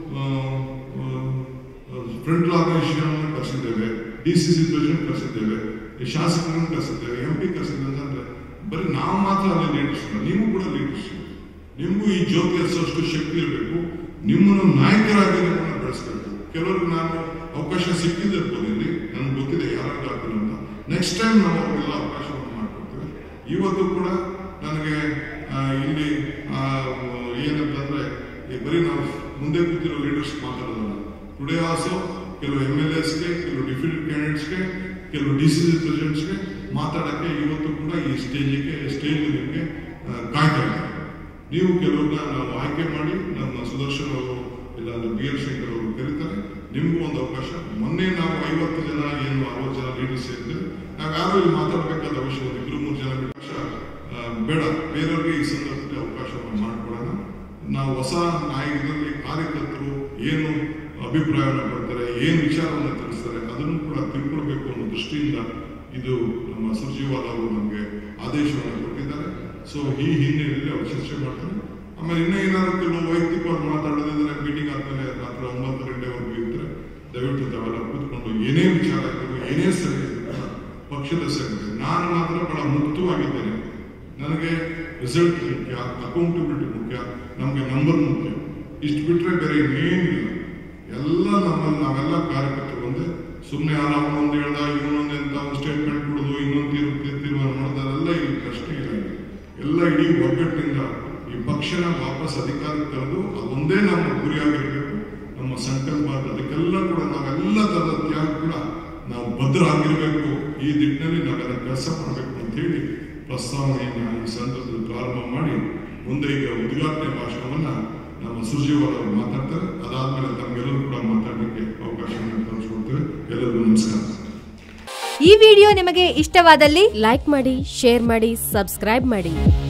Speaker 1: ಫ್ರಂಟ್ ಆರ್ಗನೈಸೇಷನ್ ಕರೆಸಿದ್ದೇವೆ ಡಿ ಸಿ ಸಿ ಪ್ರೆಸಿಡೆಂಟ್ ಕರೆಸಿದ್ದೇವೆ ಈ ಶಾಸಕರನ್ನು ಕರೆಸಿದ್ದೇವೆ ಎಂ ಪಿ ಕರೆಸಿದ್ದೇವೆ ಅಂದ್ರೆ ಬರೀ ನಾವು ಮಾತ್ರ ಅಲ್ಲಿ ಲೀಡರ್ಸ್ ನೀವು ಕೂಡ ಲೀಡರ್ಸ್ ನಿಮಗೂ ಈ ಜ್ಯೋತಿ ಹರಿಸೋಷ್ಟು ಶಕ್ತಿ ಇರಬೇಕು ನಿಮ್ಮನ್ನು ನಾಯಕರಾಗಿ ನಿಮ್ಮನ್ನು ಬೆಳೆಸಬೇಕು ಕೆಲವರಿಗೆ ನಾನು ಅವಕಾಶ ಸಿಕ್ಕಿದೆ ಇರ್ಬೋದು ಇಲ್ಲಿ ನನ್ಗೆ ಗೊತ್ತಿದೆ ಯಾರಾಗ ಆಗ್ತಿಲ್ಲ ಅಂತ ನೆಕ್ಸ್ಟ್ ಟೈಮ್ ನಾವು ಅವ್ರಿಗೆಲ್ಲ ಅವಕಾಶವನ್ನು ಮಾಡ್ಕೊಡ್ತೇವೆ ಇವತ್ತು ಕೂಡ ನನಗೆ ಆ, ಇಲ್ಲಿ ಆ, ಏನಂತಂದ್ರೆ ಈ ಬರೀ ನಾವು ಮುಂದೆ ಕೂತಿರೋ ಲೀಡರ್ಸ್ ಮಾತಾಡೋದಲ್ಲ ಟುಡೇ ಆಲ್ಸೋ ಕೆಲವು ಎಮ್ ಎಲ್ ಎಸ್ಗೆ ಕೆಲವು ಡಿಫಿಡೆಂಟ್ ಕ್ಯಾಂಡಿಡೇಟ್ಸ್ಗೆ ಕೆಲವು ಡಿ ಸಿ ಸಿ ಪ್ರೆಸಿಡೆಂಟ್ಸ್ಗೆ ಮಾತಾಡಕ್ಕೆ ಇವತ್ತು ಕೂಡ ಈ ಸ್ಟೇಜಿಗೆ ಸ್ಟೇಜ್ ನಿಮಗೆ ಕಾಯ್ತಾ ಇದ್ದಾರೆ ನೀವು ಕೆಲವ್ರನ್ನ ನಾವು ಆಯ್ಕೆ ಮಾಡಿ ನಮ್ಮ ಸುದರ್ಶನ್ ಅವರು ಇಲ್ಲ ಅಂದ್ರೆ ಬಿ ಎಲ್ ಶಂಕರ್ ಅವರು ಕರೀತಾರೆ ನಿಮಗೂ ಒಂದು ಅವಕಾಶ ಮೊನ್ನೆ ನಾವು ಐವತ್ತು ಜನ ಏನು ಅರವತ್ತು ಜನ ಲೀಡರ್ಸ್ ಇರ್ತೀವಿ ನಾವು ಯಾರು ಇಲ್ಲಿ ಮಾತಾಡಬೇಕಾದ ಅವಶ್ಯ ಒಂದು ಇಬ್ರು ಮೂರು ಜನ ಅವಕಾಶ ಆ, ಬೇಡ ಬೇರೆಯವ್ರಿಗೆ ಈ ಸಂದರ್ಭದಲ್ಲಿ ಅವಕಾಶವನ್ನು ಮಾಡಿಕೊಡೋಣ ನಾವು ಹೊಸ ನಾಯಕರಲ್ಲಿ ಕಾರ್ಯಕರ್ತರು ಏನು ಅಭಿಪ್ರಾಯವನ್ನು ಪಡ್ತಾರೆ ಏನು ವಿಚಾರವನ್ನು ತಿಳಿಸ್ತಾರೆ ಅದನ್ನು ಕೂಡ ತಿಳ್ಕೊಳ್ಬೇಕು ಅನ್ನೋ ದೃಷ್ಟಿಯಿಂದ ಇದು ನಮ್ಮ ಸುರ್ಜಿವಾಲ ಅವರು ನಮಗೆ ಆದೇಶವನ್ನು ಕೊಟ್ಟಿದ್ದಾರೆ ಸೊ ಈ ಹಿನ್ನೆಲೆಯಲ್ಲಿ ಅವರು ಚರ್ಚೆ ಮಾಡ್ತಾರೆ ಆಮೇಲೆ ಇನ್ನೂ ಏನಾದ್ರು ಕೆಲವು ವೈಯಕ್ತಿಕವಾಗಿ ಮಾತಾಡೋದಿದ್ರೆ ಮೀಟಿಂಗ್ ಆದ್ಮೇಲೆ ರಾತ್ರಿ ಒಂಬತ್ತು ಗಂಟೆವರೆಗೂ ಇದ್ರೆ ದಯವಿಟ್ಟು ತಾವೆಲ್ಲ ಕೂತ್ಕೊಂಡು ಏನೇ ವಿಚಾರ ಇದ್ರು ಏನೇ ಸರಿ ಇದ್ರು ಕೂಡ ಪಕ್ಷದ ಸಭೆ ನಾನು ಮಾತ್ರ ಬಹಳ ಮುಕ್ತವಾಗಿದ್ದೇನೆ ನನಗೆ ರಿಸಲ್ಟ್ ಮುಖ್ಯ ಅಕೌಂಟಬಿಲಿಟಿ ಮುಖ್ಯ ನಮಗೆ ನಂಬರ್ ಮುಖ್ಯ ಇಷ್ಟು ಬಿಟ್ರೆ ಬೇರೆ ಇನ್ನೇನಿಲ್ಲ ಎಲ್ಲ ನಮ್ಮಲ್ಲಿ ನಾವೆಲ್ಲ ಕಾರ್ಯಕರ್ತರು ಒಂದೇ ಸುಮ್ಮನೆ ಯಾರು ಅವನೊಂದು ಹೇಳ್ದ ಇವನೊಂದು ಎಂತ ಒಂದು ಸ್ಟೇಟ್ಮೆಂಟ್ ಕೊಡೋದು ಇನ್ನೊಂದು ತೀರ್ ತೀರ್- ತೀರ್ಮಾನ ಮಾಡೋದೆಲ್ಲ ಇಲ್ಲಿ ಪ್ರಶ್ನೆ ಇಲ್ಲ ಇಲ್ಲಿ. ಎಲ್ಲ ಇಡೀ ಒಗ್ಗಟ್ಟಿನಿಂದ ಈ ಪಕ್ಷನ ವಾಪಸ್ ಅಧಿಕಾರಕ್ಕೆ ತರೋದು ಅದೊಂದೇ ನಮ್ಮ ಗುರಿಯಾಗಿರ್ಬೇಕು ನಮ್ಮ ಸಂಕಲ್ಪ ಅದು. ಅದಕ್ಕೆಲ್ಲ ಕೂಡ ನಾವೆಲ್ಲ ತರದ ತ್ಯಾಗ ಕೂಡ ನಾವು ಭದ್ರಾಗಿರ್ಬೇಕು ಈ ದಿಟ್ಟಿನಲ್ಲಿ ನಾವೆಲ್ಲ ಕೆಲಸ ಮಾಡಬೇಕು ಅಂತ ಹೇಳಿ ಪ್ರಸ್ತಾವನೆಯನ್ನ ಈ ಸಂದರ್ಭದಲ್ಲಿ ಪ್ರಾರಂಭ ಮಾಡಿ ಮುಂದೆ ಈಗ ಉದ್ಘಾಟನೆ ಭಾಷಣವನ್ನ ನಮ್ಮ ಸುರ್ಜಿವಾಲ ಅವರು ಮಾತಾಡ್ತಾರೆ ಅದಾದ್ಮೇಲೆ ತಮ್ಗೆಲ್ಲರೂ ಕೂಡ ಮಾತಾಡಲಿಕ್ಕೆ ಅವಕಾಶವನ್ನು ಕಲ್ಪಿಸ್ಕೊಡ್ತೇವೆ ಎಲ್ಲರಿಗೂ ನಮಸ್ಕಾರ
Speaker 2: ಈ ವಿಡಿಯೋ ನಿಮಗೆ ಇಷ್ಟವಾದಲ್ಲಿ
Speaker 3: ಲೈಕ್ ಮಾಡಿ ಶೇರ್ ಮಾಡಿ ಸಬ್ಸ್ಕ್ರೈಬ್ ಮಾಡಿ